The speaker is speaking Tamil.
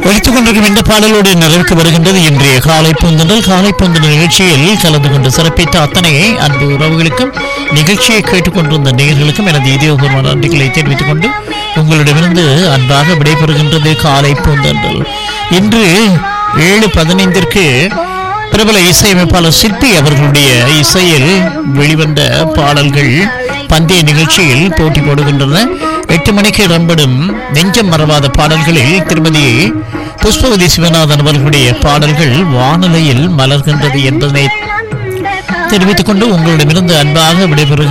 ஒழித்துக் கொண்டிருக்கும் இந்த பாடலோடு நிறைவுக்கு வருகின்றது இன்றைய காலை பூந்தொடல் காலை பூந்தொடல் நிகழ்ச்சியில் கலந்து கொண்டு சிறப்பித்த அத்தனை அன்பு உறவுகளுக்கும் நிகழ்ச்சியை கேட்டுக்கொண்டிருந்த நேயர்களுக்கும் எனது இதயபூர்வ நன்றிகளை தெரிவித்துக் கொண்டு உங்களிடமிருந்து அன்பாக விடைபெறுகின்றது காலை பூந்தொடல் இன்று ஏழு பதினைந்திற்கு பிரபல இசையமைப்பாளர் சிற்பி அவர்களுடைய இசையில் வெளிவந்த பாடல்கள் பந்தய நிகழ்ச்சியில் போட்டி போடுகின்றன எட்டு மணிக்கு இடம்பெறும் நெஞ்சம் மறவாத பாடல்களில் திருமதி புஷ்பவதி சிவநாதன் அவர்களுடைய பாடல்கள் வானொலியில் மலர்கின்றது என்பதனை தெரிவித்துக் கொண்டு உங்களிடமிருந்து அன்பாக விடைபெறுகிறேன்